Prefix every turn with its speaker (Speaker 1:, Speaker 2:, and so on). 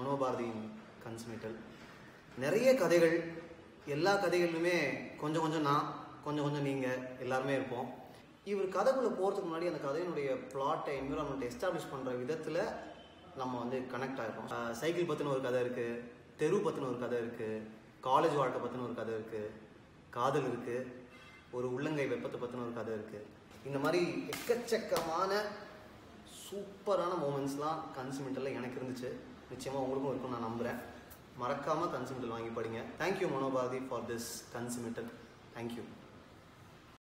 Speaker 1: மனோபாரதியின் கன்சுமேட்டல் நிறைய கதைகள் எல்லா கதைகளிலுமே கொஞ்சம் கொஞ்சம் நான் கொஞ்சம் கொஞ்சம் நீங்கள் எல்லாருமே இருப்போம் இவர் கதைக்குள்ளே போகிறதுக்கு முன்னாடி அந்த கதையினுடைய பிளாட்டை என்விரான்மெண்ட்டை எஸ்டாப்ளிஷ் பண்ணுற விதத்தில் நம்ம வந்து கனெக்ட் ஆகிருக்கோம் சைக்கிள் பற்றின ஒரு கதை இருக்குது தெரு பற்றின ஒரு கதை இருக்குது காலேஜ் வாழ்க்கை பற்றின ஒரு கதை இருக்குது காதல் இருக்குது ஒரு உள்ளங்கை வெப்பத்தை பற்றின ஒரு கதை இருக்குது இந்த மாதிரி எக்கச்சக்கமான சூப்பரான மூமெண்ட்ஸ்லாம் கன்சுமெண்டலில் எனக்கு இருந்துச்சு நிச்சயமாக உங்களுக்கும் இருக்கும்னு நான் நம்புகிறேன் மறக்காமல் கன்சுமெண்டல் வாங்கி படிங்க தேங்க்யூ மனோபாரதி ஃபார் திஸ் கன்சுமெண்டல் தேங்க்யூ